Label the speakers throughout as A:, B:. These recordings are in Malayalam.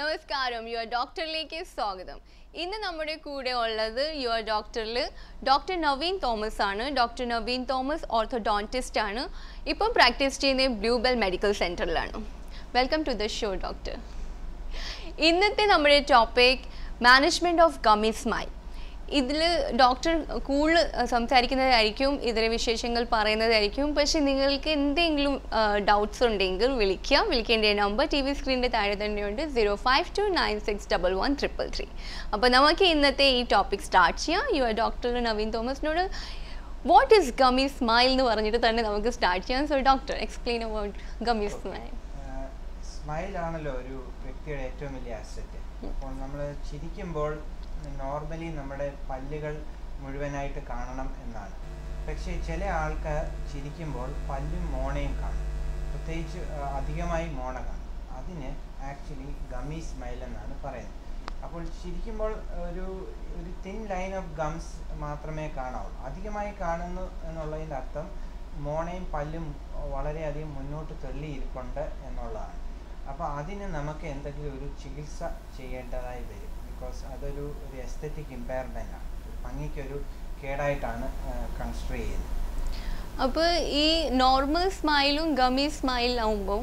A: നമസ്കാരം യുവർ ഡോക്ടറിലേക്ക് സ്വാഗതം ഇന്ന് നമ്മുടെ കൂടെ ഉള്ളത് യുവർ ഡോക്ടറിൽ ഡോക്ടർ നവീൻ തോമസ് ആണ് ഡോക്ടർ നവീൻ തോമസ് ഓർത്തോഡോണ്ടിസ്റ്റ് ആണ് ഇപ്പം പ്രാക്ടീസ് ചെയ്യുന്നത് ബ്ലൂബെൽ മെഡിക്കൽ സെൻറ്ററിലാണ് welcome to the show doctor ഇന്നത്തെ നമ്മുടെ topic management of gummy smile ഇതിൽ ഡോക്ടർ കൂടുതൽ സംസാരിക്കുന്നതായിരിക്കും ഇതിലെ വിശേഷങ്ങൾ പറയുന്നതായിരിക്കും പക്ഷേ നിങ്ങൾക്ക് എന്തെങ്കിലും ഡൗട്ട്സ് ഉണ്ടെങ്കിൽ വിളിക്കുക വിളിക്കേണ്ട നമ്പർ ടി വി സ്ക്രീനിൻ്റെ താഴെ തന്നെയുണ്ട് zero five two nine six double one triple three അപ്പോൾ നമുക്ക് ഇന്നത്തെ ഈ ടോപ്പിക് സ്റ്റാർട്ട് ചെയ്യാം യുവർ ഡോക്ടർ നവീൻ തോമസിനോട് വാട്ട് ഈസ് ഗമ്മി സ്മൈൽ എന്ന് പറഞ്ഞിട്ട് തന്നെ നമുക്ക് സ്റ്റാർട്ട് ചെയ്യാം so doctor explain about gummy smile
B: smile ആണല്ലോ ഒരു വ്യക്തിയുടെ ഏറ്റവും വലിയ അസറ്റ് അപ്പോൾ നമ്മൾ ചിരിക്കുമ്പോൾ നോർമലി നമ്മുടെ പല്ലുകൾ മുഴുവനായിട്ട് കാണണം എന്നാണ് പക്ഷേ ചില ആൾക്കാർ ചിരിക്കുമ്പോൾ പല്ലും മോണയും കാണും പ്രത്യേകിച്ച് ആ, അധികമായി മോണ കാണും അതിന് ആക്ച്വലി ഗമ്മി സ്മൈൽ എന്നാണ് പറയുന്നത് അപ്പോൾ ചിരിക്കുമ്പോൾ ഒരു ഒരു തിൻ ലൈൻ ഓഫ് ഗംസ് മാത്രമേ കാണാവുള്ളൂ അധികമായി കാണുന്നു എന്നുള്ളതിൻ്റെ അർത്ഥം മോണയും പല്ലും വളരെയധികം മുന്നോട്ട് തള്ളിയിരിപ്പുണ്ട് എന്നുള്ളതാണ് അപ്പോൾ അതിന് നമുക്ക് എന്തെങ്കിലും ഒരു ചികിത്സ ചെയ്യേണ്ടതായി വരും ബിക്കോസ് അതൊരു ഒരു എസ്തറ്റിക് ഇമ്പയർമെൻ്റ് ആണ് ഒരു ഭംഗിക്കൊരു കേടായിട്ടാണ് കൺസിഡർ ചെയ്യുന്നത്
A: അപ്പോൾ ഈ നോർമൽ സ്മൈലും ഗമ്മി സ്മൈലാവുമ്പോൾ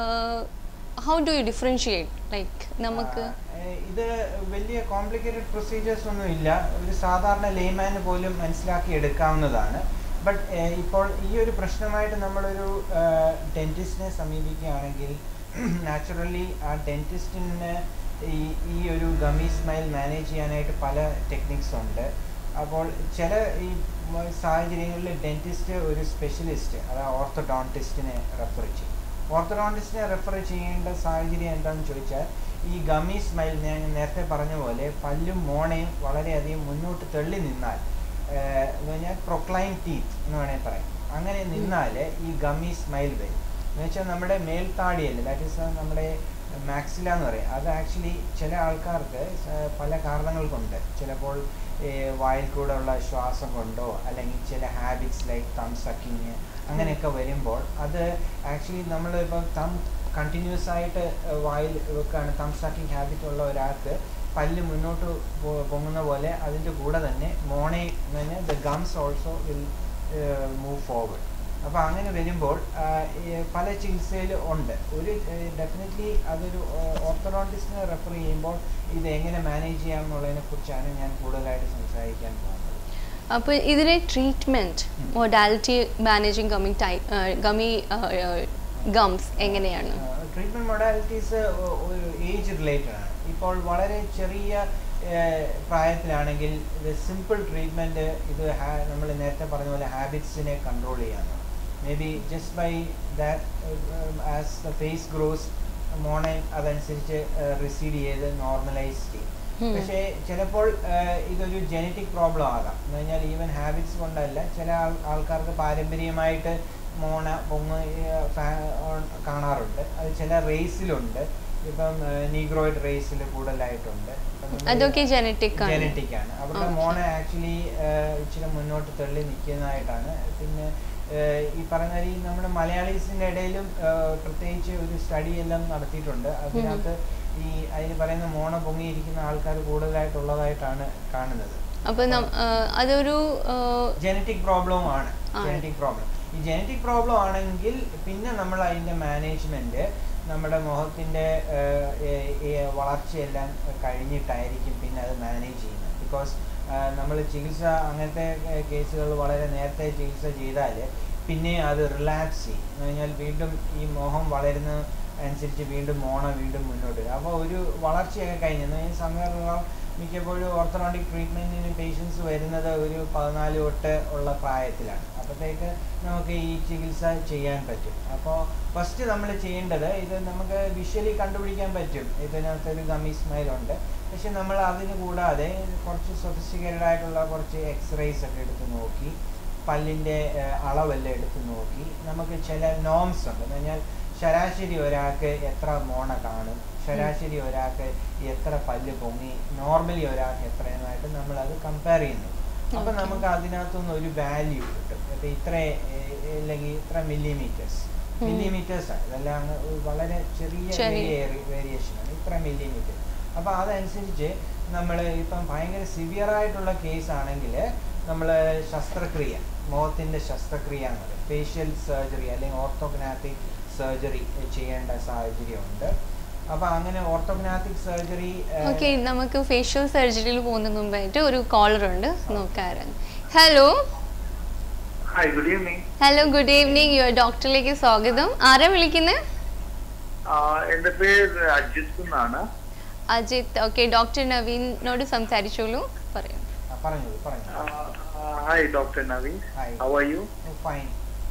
A: how do you differentiate like നമുക്ക്
B: ആ, ഏഹ് ഇത് വലിയ കോംപ്ലിക്കേറ്റഡ് പ്രൊസീജിയേഴ്സ് ഒന്നും ഇല്ല ഒരു സാധാരണ ലേമാന് പോലും മനസ്സിലാക്കി എടുക്കാവുന്നതാണ് ബട്ട് ഇപ്പോൾ ഈ ഒരു പ്രശ്നമായിട്ട് നമ്മളൊരു ഡെൻറ്റിസ്റ്റിനെ സമീപിക്കുകയാണെങ്കിൽ നാച്ചുറലി ആ ഡെൻറ്റിസ്റ്റിന് ഈ ഈ ഒരു ഗമ്മി സ്മൈൽ മാനേജ് ചെയ്യാനായിട്ട് പല ടെക്നിക്സ് ഉണ്ട് അപ്പോൾ ചില ഈ മ- സാഹചര്യങ്ങളിൽ ഡെൻറ്റിസ്റ്റ് ഒരു സ്പെഷ്യലിസ്റ്റ് അതായത് ഓർത്തോഡോണ്ടിസ്റ്റിനെ റെഫർ ചെയ്യും ഓർത്തഡോണ്ടിസ്റ്റിനെ റെഫർ ചെയ്യേണ്ട സാഹചര്യം എന്താണെന്ന് ചോദിച്ചാൽ ഈ ഗമ്മി സ്മൈൽ ഞാൻ നേരത്തെ പറഞ്ഞ പോലെ പല്ലും മോണയും വളരെയധികം മുന്നോട്ട് തള്ളി നിന്നാൽ ഏഹ്, എന്ന് പറഞ്ഞാൽ പ്രൊക്ലൈൻ ടീത്ത് എന്ന് വേണമെങ്കിൽ പറയാം അങ്ങനെ നിന്നാൽ ഈ ഗമ്മി സ്മൈൽ വരും എന്ന് വെച്ചാൽ നമ്മുടെ മേൽത്താടിയല്ല ദാറ്റ് ഈസ് നമ്മുടെ മാക്സില എന്ന് പറയും അത് ആക്ച്വലി ചില ആൾക്കാർക്ക് സ- പല കാരണങ്ങൾ കൊണ്ട് ചിലപ്പോൾ ഏഹ്, വായിൽ കൂടെ ഉള്ള ശ്വാസം കൊണ്ടോ അല്ലെങ്കിൽ ചില ഹാബിറ്റ്സ് ലൈക്ക് തം സക്കിങ് അങ്ങനെയൊക്കെ വരുമ്പോൾ അത് ആക്ച്വലി നമ്മൾ ഇപ്പോൾ തം കണ്ടിന്യൂസ് ആയിട്ട് ഏഹ്, വായിൽ വെക്കുകയാണ് തം സക്കിങ് ഹാബിറ്റ് ഉള്ള ഒരാൾക്ക് പല്ല് മുന്നോട്ട് പോ- പൊങ്ങുന്ന പോലെ അതിൻ്റെ കൂടെ തന്നെ മോണെ തന്നെ the gums also will move forward അപ്പോൾ അങ്ങനെ വരുമ്പോൾ ആ, ഈ പല ചികിത്സയിൽ ഉണ്ട് ഒരു ഡെഫിനറ്റ്ലി അതൊരു ഓർത്തഡോണ്ടിസ്റ്റിനെ റെഫർ ചെയ്യുമ്പോൾ ഇത് എങ്ങനെ മാനേജ് ചെയ്യാം എന്നുള്ളതിനെ കുറിച്ചാണ് ഞാൻ കൂടുതലായിട്ട് സംസാരിക്കാൻ പോകുന്നത്
A: അപ്പോൾ ഇതിലെ ട്രീറ്റ്മെൻറ്റ്
B: ഉം.
A: മൊഡാലിറ്റി മാനേജിങ് ഗമ്മി ടൈ ഗമ്മി ഗംസ് എങ്ങനെയാണ്
B: ട്രീറ്റ്മെൻറ്റ് മൊഡാലിറ്റീസ് ഒരു ഏജ് റിലേറ്റഡ് ആണ് ഇപ്പോൾ വളരെ ചെറിയ ഏഹ്, പ്രായത്തിലാണെങ്കിൽ ഇത് സിമ്പിൾ ട്രീറ്റ്മെൻറ്റ് ഇത് നമ്മൾ നേരത്തെ പറഞ്ഞ പോലെ ഹാബിറ്റ്സിനെ കൺട്രോൾ ചെയ്യാനാണ് may be just by that as the face grows മോണെ അതനുസരിച്ച് റിസീഡ് ചെയ്ത് നോർമലൈസ് ചെയ്യും
A: ഉം.
B: പക്ഷേ ചിലപ്പോൾ ഏഹ്, ഇതൊരു ജനറ്റിക് പ്രോബ്ലം ആകാം എന്ന് പറഞ്ഞാൽ ഈവൻ ഹാബിറ്റ്സ് കൊണ്ടല്ല ചില ആൾ- ആൾക്കാർക്ക് പാരമ്പര്യമായിട്ട് മോണ പൊങ്ങ് ഏഹ്, ഫാ- ഓൺ- കാണാറുണ്ട് അത് ചില റേസിലുണ്ട് ഇപ്പം നീഗ്രോയിഡ് റേസിൽ കൂടുതലായിട്ടുണ്ട് ഇപ്പം നമ്മള്
A: അതൊക്കെ ജനറ്റിക് ആണ്
B: ജനറ്റിക് ആണ് അവരുടെ
A: Okay.
B: മോണ ആക്ച്വലി ഇച്ചിരി മുന്നോട്ട് തള്ളി നിൽക്കുന്നതായിട്ടാണ് പിന്നെ ഏഹ്, ഈ പറഞ്ഞ ഈ നമ്മുടെ മലയാളീസിന്റെ ഇടയിലും ഏഹ്, പ്രത്യേകിച്ച് ഒരു സ്റ്റഡി എല്ലാം നടത്തിയിട്ടുണ്ട് അതിനകത്ത് ഈ അതിന് പറയുന്ന മോണ പൊങ്ങിയിരിക്കുന്ന ആൾക്കാർ കൂടുതലായിട്ടുള്ളതായിട്ടാണ് കാണുന്നത്
A: അപ്പോൾ അതൊരു ആ,
B: ജനറ്റിക് പ്രോബ്ലവും ആണ്
A: ആണ്.
B: ജനറ്റിക് പ്രോബ്ലം ഈ ജനറ്റിക് പ്രോബ്ലം ആണെങ്കിൽ പിന്നെ നമ്മൾ അതിൻ്റെ മാനേജ്മെന്റ് നമ്മുടെ മുഖത്തിൻ്റെ വളർച്ചയെല്ലാം കഴിഞ്ഞിട്ടായിരിക്കും പിന്നെ അത് മാനേജ് ചെയ്യുന്നത് ബിക്കോസ് നമ്മൾ ചികിത്സ അങ്ങനത്തെ കേസുകൾ വളരെ നേരത്തെ ചികിത്സ ചെയ്താൽ പിന്നെ അത് റിലാക്സ് ചെയ്യും എന്ന് കഴിഞ്ഞാൽ വീണ്ടും ഈ മോഹം വളരുന്ന അനുസരിച്ച് വീണ്ടും മോണ വീണ്ടും മുന്നോട്ട് വരും അപ്പോൾ ഒരു വളർച്ചയൊക്കെ കഴിഞ്ഞ് എന്ന് കഴിഞ്ഞാൽ സമയം മിക്കപ്പോഴും ഓർത്തഡോണ്ടിക് ട്രീറ്റ്മെൻറ്റിന് പേഷ്യൻസ് വരുന്നത് ഒരു പതിനാല് തൊട്ട് ഉള്ള പ്രായത്തിലാണ് അപ്പോഴത്തേക്ക് നമുക്ക് ഈ ചികിത്സ ചെയ്യാൻ പറ്റും അപ്പോൾ ഫസ്റ്റ് നമ്മൾ ചെയ്യേണ്ടത് ഇത് നമുക്ക് വിഷ്വലി കണ്ടുപിടിക്കാൻ പറ്റും ഇതിനകത്ത് ഒരു ഗമ്മി സ്മൈൽ ഉണ്ട് പക്ഷെ നമ്മൾ അതിന് കൂടാതെ കുറച്ച് സൊഫിസ്റ്റിക്കേറ്റഡ് ആയിട്ടുള്ള കുറച്ച് എക്സ്റേസ് ഒക്കെ എടുത്ത് നോക്കി പല്ലിൻ്റെ അളവെല്ലാം എടുത്ത് നോക്കി നമുക്ക് ചില നോംസ് ഉണ്ട് എന്ന് പറഞ്ഞാൽ ശരാശരി ഒരാൾക്ക് എത്ര മോണ കാണും ശരാശരി ഒരാൾക്ക് എത്ര പല്ല് പൊങ്ങി നോർമലി ഒരാൾക്ക് എത്രയെന്നായിട്ട് നമ്മൾ അത് കമ്പയർ ചെയ്യുന്നു അപ്പൊ
A: Okay.
B: നമുക്ക് അതിനകത്തുനിന്ന് ഒരു വാല്യൂ കിട്ടും ഇപ്പൊ ഇത്ര ഏഹ്, അല്ലെങ്കിൽ ഇത്ര മില്ലിമീറ്റേഴ്സ് മില്ലിമീറ്റേഴ്സ് ആണ് ഇതെല്ലാം അങ്ങ് ഒരു വളരെ ചെറിയ
A: ചെറിയ.
B: വേരിയേഷൻ ആണ് ഇത്ര മില്ലിമീറ്റർ അപ്പോൾ അതനുസരിച്ച് നമ്മൾ ഇപ്പം ഭയങ്കര സിവിയർ ആയിട്ടുള്ള കേസ് ആണെങ്കിൽ നമ്മൾ ശസ്ത്രക്രിയ മുഖത്തിൻ്റെ ശസ്ത്രക്രിയ എന്ന് പറയും ഫേഷ്യൽ സർജറി അല്ലെങ്കിൽ ഓർത്തോഗ്നാറ്റിക് സർജറി ചെയ്യേണ്ട സാഹചര്യമുണ്ട് അപ്പോൾ അങ്ങനെ ഓർത്തോഗ്നാറ്റിക് സർജറി
A: ഓക്കെ നമുക്ക് ഫേഷ്യൽ സർജറിയിൽ പോകുന്നതിന് മുമ്പായിട്ട് ഒരു കോളർ ഉണ്ട് നോക്കാറ് hello
C: hi good evening
A: hello good evening your ഡോക്ടറിലേക്ക് സ്വാഗതം ആരാ വിളിക്കുന്നത്
C: എന്റെ പേര് അജിത് എന്നാണ്
A: അജിത് ഓക്കെ ഡോക്ടർ നവീനോട് സംസാരിച്ചോളൂ പറയൂ
B: പറഞ്ഞോളൂ പറഞ്ഞു
C: hi doctor Naveen
B: Hi.
C: How are you
B: fine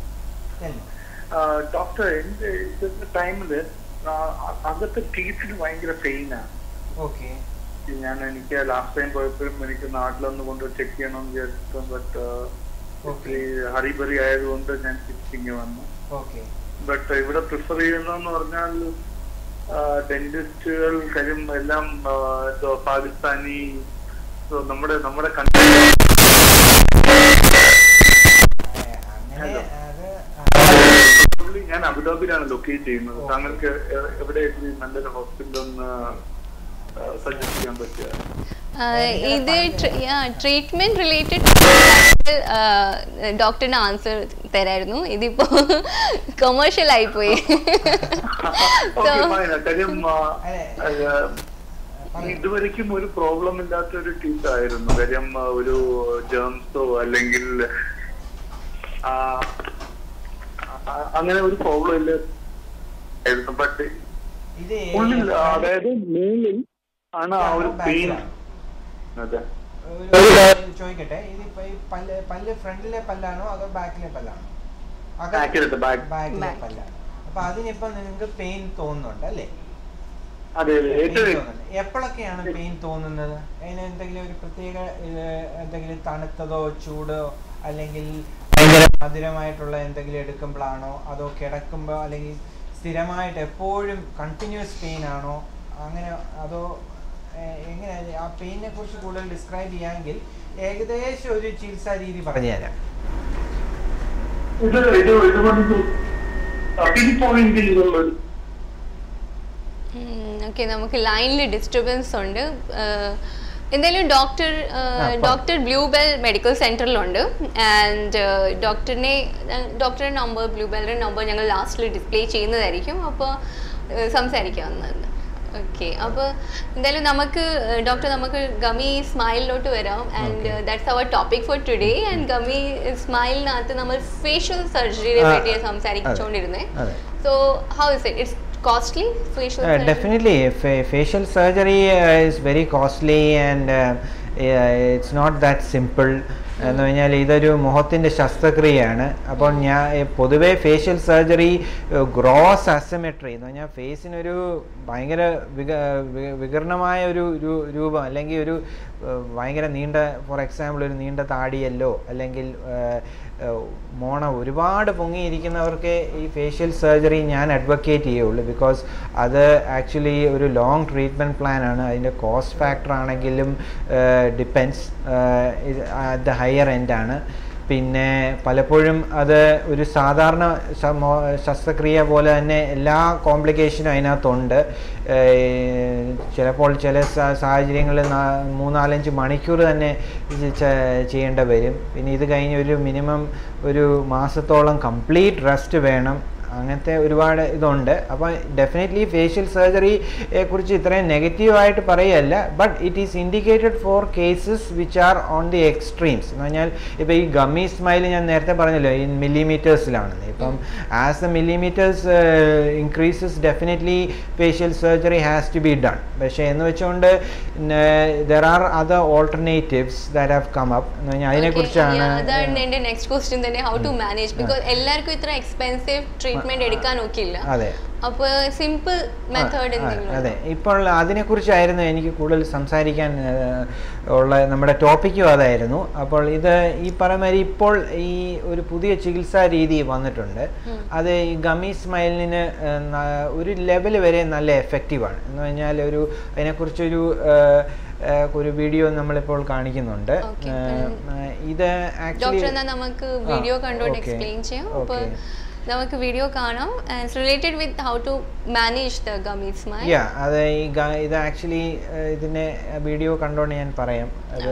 C: doctor എന്റെ ഇന്നത്തെ ടൈമില് അകത്തെ ടീത്തിന് ഭയങ്കര പെയിനാണ്
B: ഓക്കെ
C: ഞാൻ എനിക്ക് ലാസ്റ്റ് ടൈം പോയപ്പോഴും എനിക്ക് നാട്ടിലൊന്ന് കൊണ്ട് ചെക്ക് ചെയ്യണമെന്ന് വിചാരിച്ചു ബട്ട് ഒത്തിരി ഹറിബറി ആയതുകൊണ്ട് ഞാൻ തിരിച്ചിങ്ങ് വന്നു
B: ഓക്കെ
C: ബട്ട് ഇവിടെ പ്രിഫർ ചെയ്യുന്നതെന്ന് പറഞ്ഞാൽ ഡെന്റിസ്റ്റുകൾ കാര്യം എല്ലാം ആ, എന്തോ പാകിസ്ഥാനി so നമ്മുടെ നമ്മുടെ കൺട്രി
B: അങ്ങനെ
C: Hello.
B: അത്
C: ഞാൻ അബുദാബിയിലാണ് ലൊക്കേറ്റ് ചെയ്യുന്നത് താങ്കൾക്ക് എ- എവിടെയെങ്കിലും നല്ലൊരു ഹോസ്പിറ്റൽ ഒന്ന് സജസ്റ്റ് ചെയ്യാൻ പറ്റുക
A: ഇത് ട്രീറ്റ്മെന്റ് റിലേറ്റഡ് ഡോക്ടറിന് ആൻസർ തരായിരുന്നു ഇതിപ്പോ കൊമേഴ്ഷ്യൽ ആയിപ്പോയി
C: ഓക്കെ ഫൈൻ കാര്യം ആ,
B: അതെ.
C: ആ,
B: പറയൂ.
C: ഇതുവരെയ്ക്കും ഒരു പ്രോബ്ലം ഇല്ലാത്ത ഒരു ടീച്ചർ ആയിരുന്നു കാര്യം ആ, ഒരു ജേംസോ അല്ലെങ്കിൽ ആ, ആ, അങ്ങനെ ഒരു പ്രോബ്ലം ഇല്ലായിരുന്നു ബട്ട്
B: ഇത്
C: ഉള്ളിൽ അതായത് മേലിൽ ആണ് ആ ഒരു പെയിൻ അതെ
B: ഒരു ചോദിക്കട്ടെ ഇതിപ്പോ ഈ പല്ല് പല്ല് ഫ്രണ്ടിലെ പല്ലാണോ അതോ ബാക്കിലെ പല്ലാണോ
C: ബാക്കിലത്തെ back.
B: ബാക്കിലെ
A: Back.
B: പല്ലാണ് അപ്പൊ അതിനിപ്പോ നിങ്ങൾക്ക് പെയിൻ തോന്നുന്നുണ്ട് അല്ലേ
C: അതെ അതെ
B: Pain
C: ഏറ്റവും
B: തോന്നുന്നുണ്ട്. എപ്പോഴൊക്കെയാണ് പെയിൻ തോന്നുന്നത് അതിന് എന്തെങ്കിലും ഒരു പ്രത്യേക ഇത് എന്തെങ്കിലും തണുത്തതോ ചൂടോ അല്ലെങ്കിൽ ഭയങ്കര മധുരമായിട്ടുള്ള എന്തെങ്കിലും എടുക്കുമ്പോഴാണോ അതോ കിടക്കുമ്പോൾ അല്ലെങ്കിൽ സ്ഥിരമായിട്ട് എപ്പോഴും കണ്ടിന്യൂസ് പെയിൻ ആണോ അങ്ങനെ അതോ ഏഹ്, എങ്ങനെയാണ് ആ പെയിനെ കുറിച്ച് കൂടുതൽ ഡിസ്ക്രൈബ് ചെയ്യാമെങ്കിൽ ഏകദേശം ഒരു ചികിത്സാ രീതി പറഞ്ഞുതരാം
C: ഇത് ഇത് ഇതുകൊണ്ട് പിൻ പോയിന്റിലുള്ള
A: ഓക്കെ നമുക്ക് ലൈനിൽ ഡിസ്റ്റർബൻസ് ഉണ്ട് ആഹ് എന്തായാലും ഡോക്ടർ
B: പറ.
A: ഡോക്ടർ ബ്ലൂബെൽ മെഡിക്കൽ സെൻറ്ററിലുണ്ട് ആൻഡ് ഡോക്ടറിനെ ഡോക്ടറുടെ നമ്പർ ബ്ലൂബെല്ലിൻ്റെ നമ്പർ ഞങ്ങൾ ലാസ്റ്റിൽ ഡിസ്പ്ലേ ചെയ്യുന്നതായിരിക്കും അപ്പോൾ സംസാരിക്കാവുന്നതാണ് ഓക്കെ അപ്പോൾ എന്തായാലും നമുക്ക് ഡോക്ടർ നമുക്ക് ഗമി സ്മൈലിലോട്ട് വരാം and that's our topic for today and gummy സ്മൈലിനകത്ത് നമ്മൾ ഫേഷ്യൽ സർജറിയെ
B: ആ,
A: പറ്റി സംസാരിച്ചുകൊണ്ടിരുന്നത്
B: അതെ.
A: So how is it it's costly facial
B: Uh, definitely, fa- facial surgery uh, is very costly and uh, uh, it's not that simple. എന്ന് പറഞ്ഞാൽ ഇതൊരു മുഖത്തിൻ്റെ ശസ്ത്രക്രിയയാണ് അപ്പോൾ ഞാൻ eh, പൊതുവേ ഫേഷ്യൽ സർജറി ഗ്രോസ് അസിമെട്രി എന്ന് പറഞ്ഞാൽ ഫേസിനൊരു ഭയങ്കര വിക വി- വികർണമായ ഒരു രു- രൂപം അല്ലെങ്കിൽ ഒരു eh, ഭയങ്കര നീണ്ട ഫോർ എക്സാമ്പിൾ ഒരു നീണ്ട താടിയല്ലോ അല്ലെങ്കിൽ eh, eh, മോണ ഒരുപാട് പൊങ്ങിയിരിക്കുന്നവർക്ക് ഈ ഫേഷ്യൽ സർജറി ഞാൻ അഡ്വക്കേറ്റ് ചെയ്യുള്ളൂ ബിക്കോസ് അത് ആക്ച്വലി ഒരു ലോങ് ട്രീറ്റ്മെൻറ്റ് പ്ലാൻ ആണ് അതിൻ്റെ കോസ്റ്റ് ഫാക്ടർ ആണെങ്കിലും ഡിപ്പെൻസ് ദ ഹയർ എൻഡ് ആണ് പിന്നെ പലപ്പോഴും അത് ഒരു സാധാരണ ശ- മോ- ശസ്ത്രക്രിയ പോലെ തന്നെ എല്ലാ കോംപ്ലിക്കേഷനും അതിനകത്തുണ്ട് ഏഹ് ചിലപ്പോൾ ചില സ- സാഹചര്യങ്ങളിൽ നാ- മൂന്നാലഞ്ച് മണിക്കൂർ തന്നെ ഇത് ചെ- ചെയ്യേണ്ടി വരും പിന്നെ ഇത് കഴിഞ്ഞ് ഒരു മിനിമം ഒരു മാസത്തോളം കംപ്ലീറ്റ് റെസ്റ്റ് വേണം അങ്ങനത്തെ ഒരുപാട് ഇതുണ്ട് അപ്പോൾ ഡെഫിനറ്റ്ലി ഫേഷ്യൽ സർജറിയെ കുറിച്ച് ഇത്രയും നെഗറ്റീവായിട്ട് പറയുകയല്ല but it is indicated for cases which are on the extremes എന്ന് പറഞ്ഞാൽ ഇപ്പോൾ ഈ ഗമ്മി സ്മൈൽ ഞാൻ നേരത്തെ പറഞ്ഞല്ലോ ഇൻ മില്ലിമീറ്റേഴ്സിലാണെന്ന് ഇപ്പം as the millimetres increases definitely facial surgery has to be done പക്ഷേ എന്ന് വെച്ചുകൊണ്ട് there are other alternatives that have come up എന്ന് പറഞ്ഞാൽ അതിനെക്കുറിച്ചാണ്
A: അതാണ് എന്റെ നെക്സ്റ്റ് ക്വസ്റ്റ്യൻ തന്നെ ഹൗ ടു മാനേജ് ബിക്കോസ് എല്ലാവർക്കും ഇത്ര എക്സ്പെൻസീവ് ട്രീറ്റ്മെന്റ് എടുക്കാൻ നോക്കില്ല
B: അതെ
A: അപ്പൊ സിമ്പിൾ മെത്തേഡ്
B: ആ,
A: എന്തെങ്കിലും
B: അതെ ഇപ്പോൾ അതിനെക്കുറിച്ചായിരുന്നു എനിക്ക് കൂടുതൽ സംസാരിക്കാൻ ആ, ഉള്ള നമ്മുടെ ടോപ്പിക്കും അതായിരുന്നു അപ്പോൾ ഇത് ഈ പറയുമാതിരി ഇപ്പോൾ ഈ ഒരു പുതിയ ചികിത്സാ രീതി വന്നിട്ടുണ്ട് അത് ഈ ഗമി സ്മൈലിന് ആ, ന- ഒരു ലെവൽ വരെ നല്ല എഫക്റ്റീവാണ് എന്ന് പറഞ്ഞാൽ ഒരു അതിനെക്കുറിച്ചൊരു ആ, ആ, ഒരു വീഡിയോ നമ്മളിപ്പോൾ കാണിക്കുന്നുണ്ട്
A: Okay,
B: ആ,
A: ഉം.
B: ആ, ഇത്
A: ഡോക്ടർ
B: ആക്ച്വലി
A: എന്നാ നമുക്ക് വീഡിയോ കണ്ടുകൊണ്ട് എക്സ്പ്ലെയിൻ ചെയ്യാം അപ്പൊ നമുക്ക് വീഡിയോ കാണാം it's related with how to manage the gummy smile
B: yeah അത് ഈ ഗ- ഇത് ആക്ച്വലി ഇതിനെ വീഡിയോ കണ്ടോണ്ട് ഞാൻ പറയാം അത്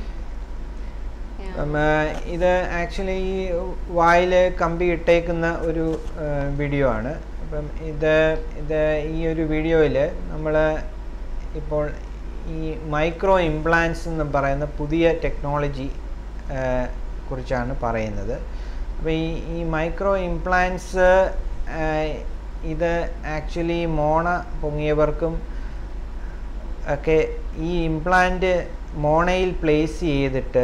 B: ഉം, ആ, ഇത് ആക്ച്വലി ഈ വായിൽ കമ്പി ഇട്ടേക്കുന്ന ഒരു വീഡിയോ ആണ് അപ്പം ഇത് ഇത് ഈ ഒരു വീഡിയോയിൽ നമ്മൾ ഇപ്പോൾ ഈ മൈക്രോ ഇംപ്ലാൻസ് എന്ന് പറയുന്ന പുതിയ ടെക്നോളജി കുറിച്ചാണ് പറയുന്നത് അപ്പോൾ ഈ ഈ മൈക്രോ ഇംപ്ലാൻസ് ഇത് ആക്ച്വലി മോണ പൊങ്ങിയവർക്കും ഒക്കെ ഈ ഇംപ്ലാന്റ് മോണയിൽ പ്ലേസ് ചെയ്തിട്ട്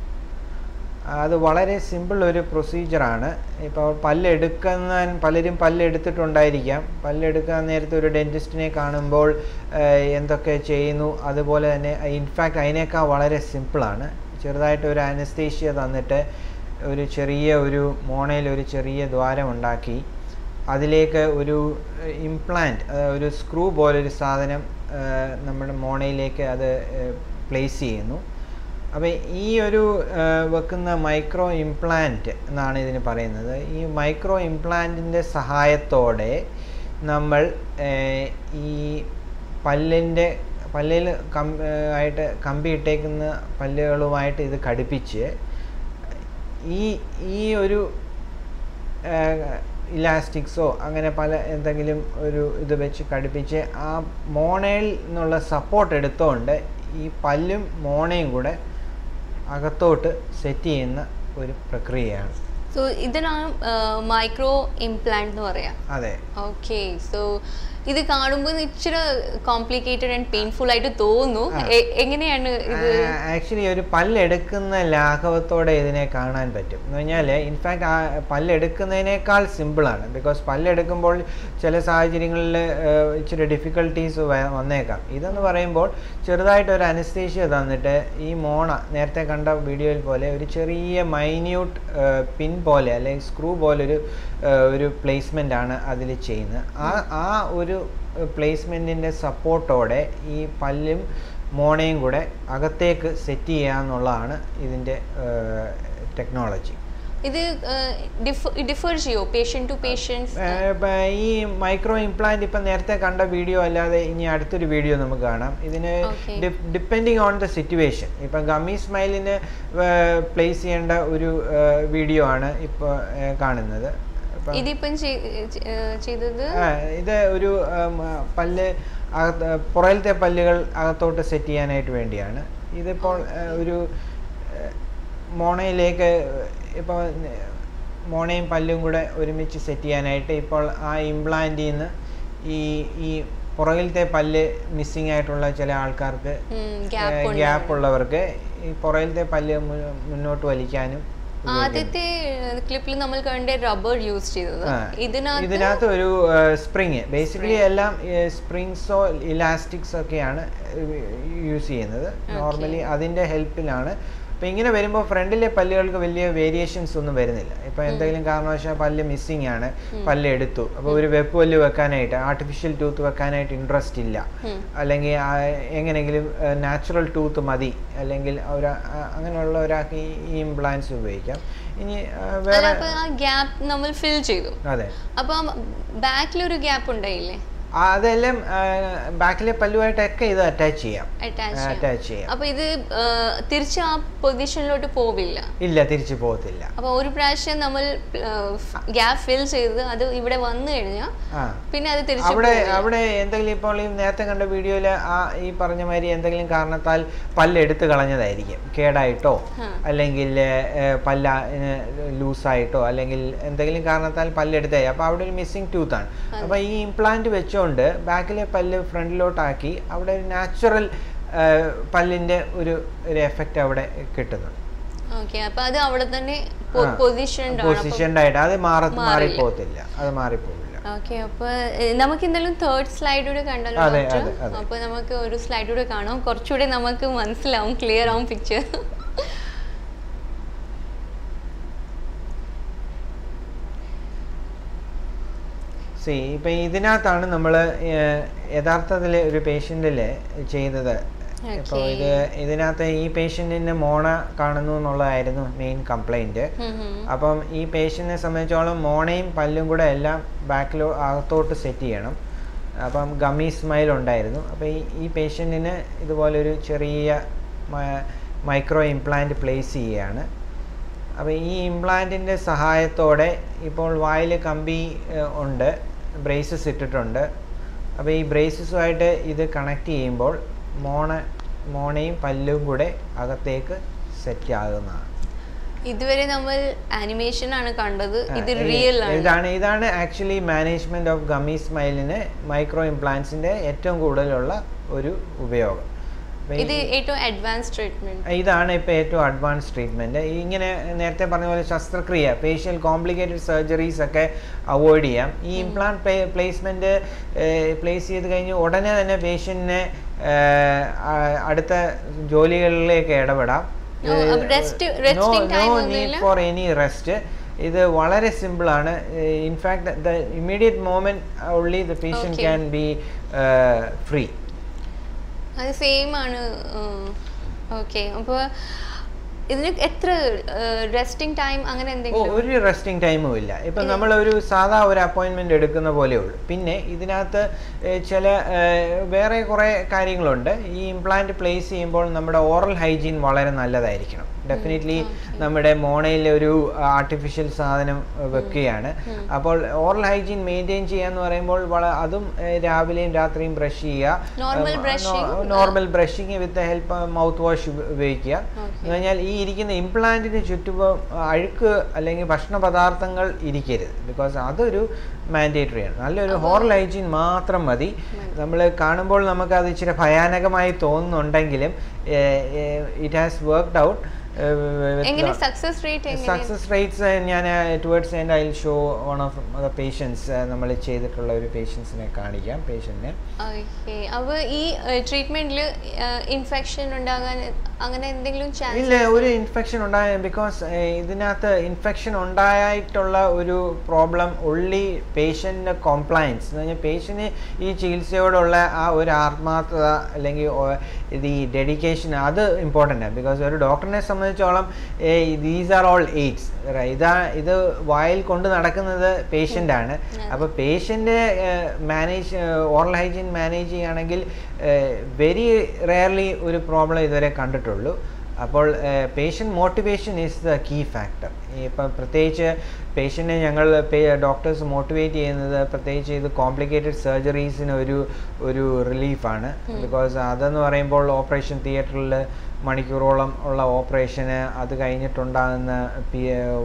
B: അത് വളരെ സിമ്പിൾ ഒരു പ്രൊസീജിയറാണ് ഇപ്പോൾ പല്ലെടുക്കുന്ന പലരും പല്ലെടുത്തിട്ടുണ്ടായിരിക്കാം പല്ലെടുക്കാൻ നേരത്തെ ഒരു ഡെൻറ്റിസ്റ്റിനെ കാണുമ്പോൾ ഏഹ്, എന്തൊക്കെ ചെയ്യുന്നു അതുപോലെ തന്നെ ഇൻഫാക്റ്റ് അതിനേക്കാൾ വളരെ സിമ്പിളാണ് ചെറുതായിട്ട് ഒരു അനസ്തേഷ്യ തന്നിട്ട് ഒരു ചെറിയ ഒരു മോണയിൽ ഒരു ചെറിയ ദ്വാരം ഉണ്ടാക്കി അതിലേക്ക് ഒരു ഇംപ്ലാന്റ് ഒരു സ്ക്രൂ പോലൊരു സാധനം ഏഹ്, നമ്മുടെ മോണയിലേക്ക് അത് പ്ലേസ് ചെയ്യുന്നു അപ്പോൾ ഈ ഒരു ആ, വെക്കുന്ന മൈക്രോ ഇംപ്ലാന്റ് എന്നാണ് ഇതിന് പറയുന്നത് ഈ മൈക്രോ ഇംപ്ലാന്റിൻ്റെ സഹായത്തോടെ നമ്മൾ ഏ, ഈ പല്ലിൻ്റെ പല്ലിൽ കം ഏ, ആയിട്ട് കമ്പി ഇട്ടേക്കുന്ന പല്ലുകളുമായിട്ട് ഇത് ഘടിപ്പിച്ച് ഈ ഈ ഒരു ഇലാസ്റ്റിക്സോ അങ്ങനെ പല എന്തെങ്കിലും ഒരു ഇത് വെച്ച് ഘടിപ്പിച്ച് ആ മോണയിൽ നിന്നുള്ള സപ്പോർട്ട് എടുത്തുകൊണ്ട് ഈ പല്ലും മോണയും കൂടെ അകത്തോട്ട് സെറ്റ് ചെയ്യുന്ന ഒരു പ്രക്രിയയാണ്
A: സോ ഇതിനാണ് മൈക്രോ ഇംപ്ലാന്റ് എന്ന് പറയാം
B: അതെ
A: ഓക്കെ സോ ഇത് കാണുമ്പോൾ ഇച്ചിരി കോംപ്ലിക്കേറ്റഡ് ആൻഡ് പെയിൻഫുൾ ആയിട്ട് തോന്നുന്നു
B: ആ.
A: എ- എങ്ങനെയാണ് ഇത്
B: ആക്ച്വലി ഒരു പല്ലെടുക്കുന്ന ലാഘവത്തോടെ ഇതിനെ കാണാൻ പറ്റും എന്ന് പറഞ്ഞാൽ ഇൻഫാക്റ്റ് ആ പല്ലെടുക്കുന്നതിനേക്കാൾ സിമ്പിളാണ് ബിക്കോസ് പല്ലെടുക്കുമ്പോൾ ചില സാഹചര്യങ്ങളിൽ ഇച്ചിരി ഡിഫിക്കൽട്ടീസ് വന്നേക്കാം ഇതെന്ന് പറയുമ്പോൾ ചെറുതായിട്ട് ഒരു അനസ്തേഷ്യ തന്നിട്ട് ഈ മോണ നേരത്തെ കണ്ട വീഡിയോയിൽ പോലെ ഒരു ചെറിയ മൈന്യൂട്ട് പിൻ പോലെ അല്ലെങ്കിൽ സ്ക്രൂ പോലെ ഒരു ഒരു പ്ലേസ്മെൻ്റ് ആണ് അതിൽ ചെയ്യുന്നത് ആ ആ ഒരു പ്ലേസ്മെൻറ്റിൻ്റെ സപ്പോർട്ടോടെ ഈ പല്ലും മോണയും കൂടെ അകത്തേക്ക് സെറ്റ് ചെയ്യുക എന്നുള്ളതാണ് ഇതിൻ്റെ ടെക്നോളജി
A: ഇത് ഡിഫർ ചെയ്യോ പേഷ്യൻ ടു പേഷ്യൻസ്
B: ഈ മൈക്രോ ഇംപ്ലാന്റ് ഇപ്പം നേരത്തെ കണ്ട വീഡിയോ അല്ലാതെ ഇനി അടുത്തൊരു വീഡിയോ നമുക്ക് കാണാം ഇതിന്
A: Okay.
B: Depending on the situation ഇപ്പം ഗമ്മി സ്മൈലിന് പ്ലേസ് ചെയ്യേണ്ട ഒരു വീഡിയോ ആണ് ഇപ്പോൾ കാണുന്നത് ഇപ്പം
A: ഇതിപ്പം ചെയ്- ഏർ ചെയ്തത്
B: ആ, ഇത് ഒരു ഉം, പല്ല് അകത്ത് പുറയിലത്തെ പല്ലുകൾ അകത്തോട്ട് സെറ്റ് ചെയ്യാനായിട്ട് വേണ്ടിയാണ് ഇതിപ്പോൾ ആ, ഒരു ആ, മോണയിലേക്ക് ഇപ്പോൾ മോണയും പല്ലും കൂടെ ഒരുമിച്ച് സെറ്റ് ചെയ്യാനായിട്ട് ഇപ്പോൾ ആ ഇംപ്ലാന്റിൽ നിന്ന് ഈ ഈ പുറകിലത്തെ പല്ല് മിസ്സിങ് ആയിട്ടുള്ള ചില ആൾക്കാർക്ക്
A: ഗ്യാപ്പ്
B: ഗ്യാപ്പ് ഉള്ളവർക്ക് ഈ പുറകിലത്തെ പല്ല് മു- മുന്നോട്ട് വലിക്കാനും ഉപയോഗിക്കുന്നു.
A: ആദ്യത്തെ ക്ലിപ്പിൽ നമ്മൾ കണ്ട റബ്ബർ യൂസ് ചെയ്തത്
B: ആ,
A: ഇതിനകത്ത്
B: ഇതിനകത്ത് ഒരു സ്പ്രിങ് ബേസിക്കലി എല്ലാം സ്പ്രിങ്സോ ഇലാസ്റ്റിക്സ് ഒക്കെയാണ് യൂസ് ചെയ്യുന്നത് നോർമലി അതിൻ്റെ ഹെൽപ്പിലാണ് അപ്പം ഇങ്ങനെ വരുമ്പോൾ ഫ്രണ്ടിലെ പല്ലുകൾക്ക് വലിയ വേരിയേഷൻസ് ഒന്നും വരുന്നില്ല ഇപ്പം എന്തെങ്കിലും കാരണവശാൽ പല്ല് മിസ്സിങ് ആണ് പല്ല് എടുത്തു അപ്പോൾ ഒരു വെപ്പ് പല്ല് വെക്കാനായിട്ട് ആർട്ടിഫിഷ്യൽ ടൂത്ത് വെക്കാനായിട്ട് ഇൻട്രസ്റ്റ് ഇല്ല
A: ഉം.
B: അല്ലെങ്കിൽ ആ എങ്ങനെയെങ്കിലും നാച്ചുറൽ ടൂത്ത് മതി അല്ലെങ്കിൽ ഒരു ആ, അങ്ങനെയുള്ള ഒരാൾക്ക് ഈ- ഈ ഇംപ്ലാൻസ് ഉപയോഗിക്കാം ഇനി ആ, വേറെ
A: അപ്പൊ ആ ഗ്യാപ്പ് നമ്മൾ ഫിൽ ചെയ്തു
B: അതെ
A: അപ്പം ബാക്കിൽ ഒരു ഗ്യാപ്പ് ഉണ്ടായില്ലേ
B: ആ, അതെല്ലാം ബാക്കിലെ പല്ലുമായിട്ടൊക്കെ ഇത് അറ്റാച്ച് ചെയ്യാം
A: അറ്റാച്ച്
B: അറ്റാച്ച് ചെയ്യാം
A: അപ്പൊ ഇത് ആ, തിരിച്ച് ആ പൊസിഷനിലോട്ട് പോവില്ല
B: ഇല്ല തിരിച്ചു പോകത്തില്ല
A: അപ്പൊ ഒരു പ്രാവശ്യം നമ്മൾ ഗ്യാപ്പ് ഫിൽ ചെയ്ത് അത് ഇവിടെ വന്നു കഴിഞ്ഞാൽ
B: ആ
A: പിന്നെ അത് തിരിച്ച്
B: അവിടെ
A: പോവില്ല.
B: അവിടെ എന്തെങ്കിലും ഇപ്പോൾ ഈ നേരത്തെ കണ്ട വീഡിയോയിൽ ആ ഈ പറഞ്ഞ മാതിരി എന്തെങ്കിലും കാരണത്താൽ പല്ല് എടുത്ത് കളഞ്ഞതായിരിക്കും കേടായിട്ടോ
A: ആ.
B: അല്ലെങ്കിൽ ഏഹ്, പല്ല ലൂസായിട്ടോ അല്ലെങ്കിൽ എന്തെങ്കിലും കാരണത്താൽ പല്ലെടുത്തായി അപ്പോൾ അവിടെ ഒരു മിസ്സിങ് ടൂത്ത് ആണ് അപ്പോൾ ഈ ഇംപ്ലാന്റ് വെച്ചുകൊണ്ട് ബാക്കിലെ പല്ല് ഫ്രണ്ടിലോട്ടാക്കി അവിടെ ഒരു നാച്ചുറൽ പല്ലിൻ്റെ ഒരു ഒരു എഫക്റ്റ് അവിടെ കിട്ടുന്നുണ്ട്
A: ഓക്കെ അപ്പൊ അത് അവിടെ തന്നെ
B: ആ.
A: പൊസിഷൻഡ് ആണ്
B: പൊസിഷൻഡ് ആയിട്ട് അത് മാറ
A: മാറില്ല.
B: മാറിപ്പോകത്തില്ല അത് മാറിപ്പോകില്ല
A: ഓക്കെ അപ്പൊ ഏഹ്, നമുക്ക് എന്തായാലും തേർഡ് സ്ലൈഡ് കൂടെ കണ്ടല്ലോ
B: അതെ,
A: ഡോക്ടർ
B: അതെ, അതെ.
A: അപ്പൊ നമുക്ക് ഒരു സ്ലൈഡ് കൂടെ കാണാം കുറച്ചുകൂടെ നമുക്ക് മനസ്സിലാവും ക്ലിയർ ആവും പിക്ചർ
B: സി ഇപ്പം ഇതിനകത്താണ് നമ്മൾ യഥാർത്ഥത്തിൽ ഒരു പേഷ്യൻറ്റിൽ ചെയ്യുന്നത് ഇപ്പോൾ
A: Okay.
B: ഇത് ഇതിനകത്ത് ഈ പേഷ്യൻറ്റിന് മോണ കാണുന്നു എന്നുള്ളതായിരുന്നു മെയിൻ കംപ്ലൈൻറ്റ്
A: ഉം ഉം.
B: അപ്പം ഈ പേഷ്യൻറ്റിനെ സംബന്ധിച്ചോളം മോണയും പല്ലും കൂടെ എല്ലാം ബാക്കിലോ അകത്തോട്ട് സെറ്റ് ചെയ്യണം അപ്പം ഗമ്മി സ്മൈൽ ഉണ്ടായിരുന്നു അപ്പോൾ ഈ ഈ പേഷ്യൻറ്റിന് ഇതുപോലൊരു ചെറിയ മൈക്രോ ഇംപ്ലാന്റ് പ്ലേസ് ചെയ്യുകയാണ് അപ്പോൾ ഈ ഇംപ്ലാന്റിൻ്റെ സഹായത്തോടെ ഇപ്പോൾ വായിൽ കമ്പി ഏഹ്, ഉണ്ട് ബ്രേസസ് ഇട്ടിട്ടുണ്ട് അപ്പോൾ ഈ ബ്രേസസുമായിട്ട് ഇത് കണക്ട് ചെയ്യുമ്പോൾ മോണ മോണയും പല്ലും കൂടെ അകത്തേക്ക് സെറ്റ് ആകുന്നതാണ്
A: ഇതുവരെ നമ്മൾ ആനിമേഷൻ ആണ് കണ്ടത്
B: ആ,
A: ഇത്
B: ഈ-
A: റിയൽ ആണ്
B: ഇതാണ് ഇതാണ് ആക്ച്വലി മാനേജ്മെന്റ് ഓഫ് ഗമ്മി സ്മൈലിന് മൈക്രോ ഇംപ്ലാന്റ്സിന്റെ ഏറ്റവും കൂടുതലുള്ള ഒരു ഉപയോഗം അപ്പൊ ഈ-
A: ഇത് ഏറ്റവും അഡ്വാൻസ് ട്രീറ്റ്മെന്റ്
B: ഇതാണ് ഇപ്പോൾ ഏറ്റവും അഡ്വാൻസ് ട്രീറ്റ്മെൻറ്റ് ഇങ്ങനെ നേരത്തെ പറഞ്ഞ പോലെ ശസ്ത്രക്രിയ ഫേഷ്യൽ കോംപ്ലിക്കേറ്റഡ് സർജറീസ് ഒക്കെ അവോയ്ഡ് ചെയ്യാം ഈ ഇംപ്ലാന്റ് പ്ലേസ്മെൻറ്റ് പ്ലേസ് ചെയ്ത് കഴിഞ്ഞ് ഉടനെ തന്നെ പേഷ്യൻറ്റിനെ അടുത്ത ജോലികളിലേക്ക് ഇടപെടാം
A: No, അപ്പൊ rest- resting time ഒന്നുമില്ല?
B: ഫോർ എനി റെസ്റ്റ് ഇത് വളരെ സിമ്പിളാണ് in fact the immediate moment only the patient
A: Okay.
B: Can be free
A: അത് സെയിം ആണ് ഓക്കെ അപ്പോൾ ഇതിന് എത്ര റെസ്റ്റിംഗ് ടൈം അങ്ങനെ
B: ഓ
A: എന്തെങ്കിലും
B: ഒരു റെസ്റ്റിംഗ് ടൈമും ഇല്ല ഇപ്പം നമ്മൾ ഒരു സാധാ ഒരു അപ്പോയിൻമെൻ്റ് എടുക്കുന്ന പോലെ ഉള്ളൂ പിന്നെ ഇതിനകത്ത് ഏ, ചില ഏ, വേറെ കുറേ കാര്യങ്ങളുണ്ട് ഈ ഇംപ്ലാന്റ് പ്ലേസ് ചെയ്യുമ്പോൾ നമ്മുടെ ഓറൽ ഹൈജീൻ വളരെ നല്ലതായിരിക്കണം ഡെഫിനറ്റ്ലി നമ്മുടെ മോണയിൽ ഒരു ആർട്ടിഫിഷ്യൽ സാധനം ഏ, വെക്കുകയാണ് അപ്പോൾ ഓറൽ ഹൈജീൻ മെയിൻറ്റെയിൻ ചെയ്യാന്ന് പറയുമ്പോൾ വള അതും ഏ, രാവിലെയും രാത്രിയും ബ്രഷ്
A: Normal
B: ചെയ്യുക
A: brushing?
B: Normal brushing with help mouthwash ഉപയോഗിക്കുക എന്ന് പറഞ്ഞാൽ ഈ ഇരിക്കുന്ന ഇംപ്ലാന്റിന് ചുറ്റും അഴുക്ക് അല്ലെങ്കിൽ ഭക്ഷണ പദാർത്ഥങ്ങൾ ഇരിക്കരുത് ബിക്കോസ് അതൊരു മാൻഡേറ്ററി ആണ് നല്ലൊരു ഹോറൽ ഹൈജീൻ മാത്രം മതി നമ്മൾ കാണുമ്പോൾ നമുക്ക് അത് ഇച്ചിരി ഭയാനകമായി തോന്നുന്നുണ്ടെങ്കിലും ഇറ്റ് ഹാസ് വർക്ക്ഡ് ഔട്ട്
A: എങ്ങനെ സക്സസ് റേറ്റ് എങ്ങനെ
B: സക്സസ് റേറ്റ്സ് ഞാൻ towards and I show one of the patients നമ്മൾ ചെയ്തിട്ടുള്ള ഒരു പേഷ്യൻസിനെ കാണിക്കാം പേഷ്യൻറ്റിനെ
A: ഓക്കെ അപ്പോൾ ഈ ട്രീറ്റ്മെന്റിൽ ഇൻഫെക്ഷൻ ഉണ്ടാകാൻ അങ്ങനെ എന്തെങ്കിലും ചാൻസ്
B: ഇല്ല ഒരു ഇൻഫെക്ഷൻ ഉണ്ടായ ബിക്കോസ് ഇതിനകത്ത് ഇൻഫെക്ഷൻ ഉണ്ടായിട്ടുള്ള ഒരു പ്രോബ്ലം ഉള്ളി പേഷ്യൻ്റെ കോംപ്ലയൻസ് എന്ന് പറഞ്ഞാൽ പേഷ്യന് ഈ ചികിത്സയോടുള്ള ആ ഒരു ആത്മാർത്ഥത അല്ലെങ്കിൽ ഓ- ഇത് ഈ ഡെഡിക്കേഷൻ അത് ഇമ്പോർട്ടൻ്റ് ആണ് ബിക്കോസ് ഒരു ഡോക്ടറിനെ സംബന്ധിച്ചോളം ദീസ് ആർ ഓൾ എയ്ഡ്സ് ഇതാ ഇത് വായിൽ കൊണ്ട് നടക്കുന്നത് പേഷ്യൻ്റ് ആണ് അപ്പോൾ patient manage oral hygiene manage ചെയ്യുകയാണെങ്കിൽ വെരി റെയർലി ഒരു പ്രോബ്ലം ഇതുവരെ കണ്ടിട്ടുള്ളൂ അപ്പോൾ patient motivation is the key factor ഇപ്പം പ്രത്യേകിച്ച് പേഷ്യൻറ്റിനെ ഞങ്ങൾ ഡോക്ടേഴ്സ് മോട്ടിവേറ്റ് ചെയ്യുന്നത് പ്രത്യേകിച്ച് ഇത് കോംപ്ലിക്കേറ്റഡ് സർജറീസിന് ഒരു ഒരു റിലീഫാണ് ബിക്കോസ് അതെന്ന് പറയുമ്പോൾ ഓപ്പറേഷൻ തിയേറ്ററിൽ മണിക്കൂറോളം ഉള്ള ഓപ്പറേഷന് അത് കഴിഞ്ഞിട്ടുണ്ടാകുന്ന പി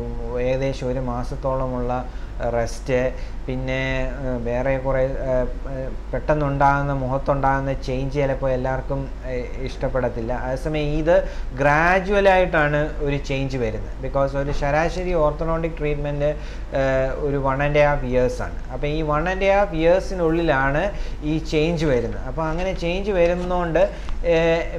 B: ഏകദേശം ഒരു മാസത്തോളമുള്ള റെസ്റ്റ് പിന്നെ ഏഹ്, വേറെ കുറേ ഏഹ്, ഏഹ്, പെട്ടെന്നുണ്ടാകുന്ന മുഖത്തുണ്ടാകുന്ന ചേഞ്ച് ചിലപ്പോൾ എല്ലാവർക്കും ഏഹ്, ഇഷ്ടപ്പെടത്തില്ല അതേസമയം ഇത് ഗ്രാജുവലായിട്ടാണ് ഒരു ചേഞ്ച് വരുന്നത് ബിക്കോസ് ഒരു ശരാശരി ഓർത്തഡോണ്ടിക് ട്രീറ്റ്മെൻറ്റ് ഒരു വൺ ആൻഡ് ഹാഫ് ഇയേഴ്സാണ് അപ്പോൾ ഈ വൺ ആൻഡ് ഹാഫ് ഇയേഴ്സിനുള്ളിലാണ് ഈ ചേഞ്ച് വരുന്നത് അപ്പോൾ അങ്ങനെ ചേഞ്ച് വരുന്നതുകൊണ്ട് ഏഹ്,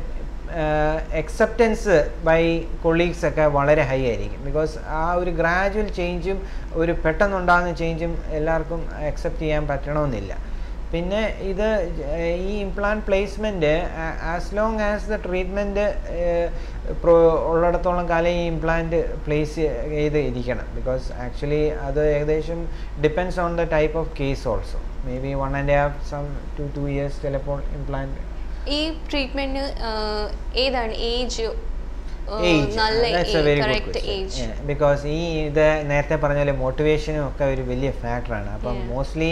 B: എക്സെപ്റ്റൻസ് ബൈ കൊളീഗ്സ് ഒക്കെ വളരെ ഹൈ ആയിരിക്കും ബിക്കോസ് ആ ഒരു ഗ്രാജുവൽ ചേഞ്ചും ഒരു പെട്ടെന്നുണ്ടാകുന്ന ചേഞ്ചും എല്ലാവർക്കും അക്സെപ്റ്റ് ചെയ്യാൻ പറ്റണമെന്നില്ല പിന്നെ ഇത് ഈ implant placement as long as the treatment ഉള്ളിടത്തോളം കാലം ഈ ഇംപ്ലാന്റ് പ്ലേസ് ചെയ്ത് ഇരിക്കണം ബിക്കോസ് ആക്ച്വലി അത് ഏകദേശം depends on the type of case also may be one and half some two two years ചിലപ്പോൾ ഇംപ്ലാന്റ്
A: ഈ ട്രീറ്റ്മെന്റ് ഏതാണ് ഏജ്
B: Age.
A: നല്ല
B: That's a very good
A: correct
B: question.
A: Age
B: Yeah, because ഈ ഇത് നേരത്തെ പറഞ്ഞ പോലെ മോട്ടിവേഷനും ഒക്കെ ഒരു വലിയ ഫാക്ടറാണ് അപ്പം
A: Yeah.
B: മോസ്റ്റ്ലി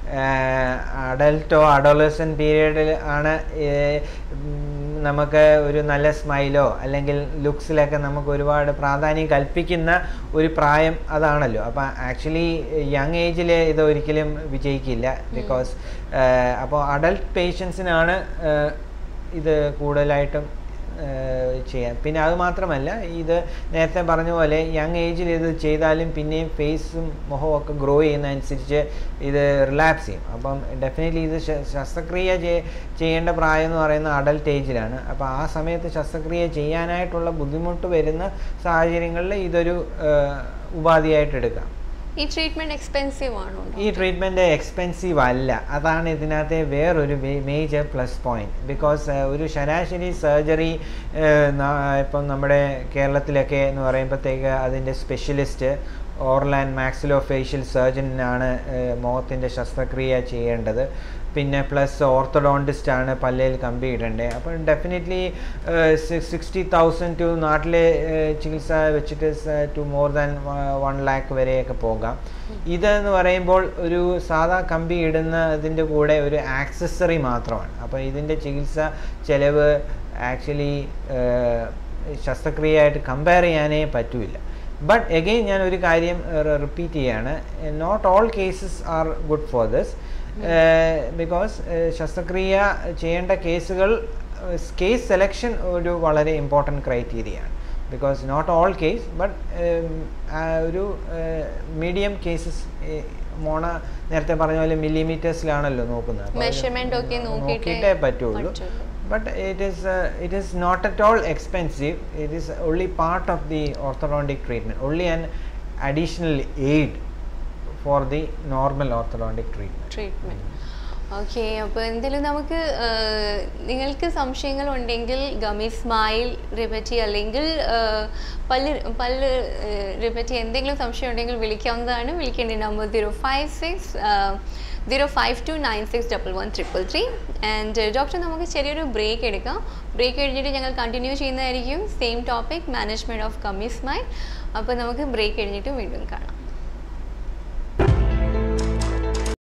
B: അഡൽട്ടോ അഡോളസൻ പീരീഡിൽ ആണ് ഏർ, ഉം, നമുക്ക് ഒരു നല്ല സ്മൈലോ അല്ലെങ്കിൽ ലുക്സിലൊക്കെ നമുക്ക് ഒരുപാട് പ്രാധാന്യം കൽപ്പിക്കുന്ന ഒരു പ്രായം അതാണല്ലോ അപ്പം ആക്ച്വലി യങ് ഏജിൽ ഇത് ഒരിക്കലും വിജയിക്കില്ല ബിക്കോസ് അപ്പോൾ അഡൽട്ട് പേഷ്യൻസിനാണ് ഇത് കൂടുതലായിട്ടും ഏഹ് ചെയ്യാം പിന്നെ അത് മാത്രമല്ല ഇത് നേരത്തെ പറഞ്ഞ പോലെ യങ് ഏജിൽ ഇത് ചെയ്താലും പിന്നെയും ഫേസും മുഖവും ഒക്കെ ഗ്രോ ചെയ്യുന്നതനുസരിച്ച് ഇത് റിലാക്സ് ചെയ്യും അപ്പം ഡെഫിനറ്റ്ലി ഇത് ശ- ശസ്ത്രക്രിയ ചെയ്യ- ചെയ്യേണ്ട പ്രായം എന്ന് പറയുന്നത് അഡൽട്ട് ഏജിലാണ് അപ്പോൾ ആ സമയത്ത് ശസ്ത്രക്രിയ ചെയ്യാനായിട്ടുള്ള ബുദ്ധിമുട്ട് വരുന്ന സാഹചര്യങ്ങളിൽ ഇതൊരു ഏഹ്, ഉപാധിയായിട്ട് എടുക്കാം
A: ഈ ട്രീറ്റ്മെന്റ് എക്സ്പെൻസീവ് ആണോ
B: ഈ ട്രീറ്റ്മെൻറ്റ് എക്സ്പെൻസീവ് അല്ല അതാണ് ഇതിനകത്തെ വേറൊരു മേജർ പ്ലസ് പോയിന്റ് ബിക്കോസ് ഒരു ശരാശരി സർജറി ഇപ്പം നമ്മുടെ കേരളത്തിലൊക്കെ എന്ന് പറയുമ്പോഴത്തേക്ക് അതിൻ്റെ specialist oral and maxillofacial സർജനാണ് മുഖത്തിൻ്റെ ശസ്ത്രക്രിയ ചെയ്യേണ്ടത് പിന്നെ പ്ലസ് ഓർത്തഡോണ്ടിസ്റ്റ് ആണ് പല്ലയിൽ കമ്പി ഇടേണ്ടത് അപ്പോൾ ഡെഫിനറ്റ്ലി സിക്സ്റ്റി തൗസൻഡ് ടു നാട്ടിലെ ഏഹ്, ചികിത്സ വെച്ചിട്ട് two more than one lakh വരെയൊക്കെ പോകാം ഇതെന്ന് പറയുമ്പോൾ ഒരു സാധാ കമ്പി ഇടുന്നതിൻ്റെ കൂടെ ഒരു ആക്സസറി മാത്രമാണ് അപ്പോൾ ഇതിൻ്റെ ചികിത്സ ചെലവ് ആക്ച്വലി ശസ്ത്രക്രിയയായിട്ട് കമ്പയർ ചെയ്യാനേ പറ്റില്ല ബട്ട് എഗെയിൻ ഞാൻ ഒരു കാര്യം റിപ്പീറ്റ് ചെയ്യാണ് not all cases are good for this because ശസ്ത്രക്രിയ ചെയ്യേണ്ട കേസുകൾ കേസ് സെലക്ഷൻ ഒരു വളരെ ഇമ്പോർട്ടൻറ്റ് ക്രൈറ്റീരിയ ആണ് because not all case but ഒരു മീഡിയം കേസസ് മോണ നേരത്തെ പറഞ്ഞ പോലെ മില്ലിമീറ്റേഴ്സിലാണല്ലോ നോക്കുന്നത് അപ്പോൾ അത്
A: Measurement ഒക്കെ നോക്കിയിട്ടേ
B: നോക്കിയിട്ടേ പറ്റുള്ളൂ
A: പറ്റുള്ളൂ.
B: but it is uh, it is not at all expensive it is only part of the orthodontic treatment only an additional aid for the normal orthodontic treatment
A: treatment okay അപ്പോൾ എന്തെങ്കിലും നമുക്ക് ആ, നിങ്ങൾക്ക് സംശയങ്ങൾ ഉണ്ടെങ്കിൽ ഗമി സ്മൈൽ റിപ്പറ്റി അല്ലെങ്കിൽ ആ, പല്ല് പല്ല് റിപ്പറ്റി എന്തെങ്കിലും സംശയം ഉണ്ടെങ്കിൽ വിളിക്കാവുന്നതാണ് വിളിക്കേണ്ട number zero five six zero five two nine six double one triple three and doctor നമുക്ക് ചെറിയൊരു ബ്രേക്ക് എടുക്കാം ബ്രേക്ക് കഴിഞ്ഞിട്ട് ഞങ്ങൾ കണ്ടിന്യൂ ചെയ്യുന്നതായിരിക്കും same topic management of gummy smile അപ്പോൾ നമുക്ക് ബ്രേക്ക് കഴിഞ്ഞിട്ട് വീണ്ടും കാണാം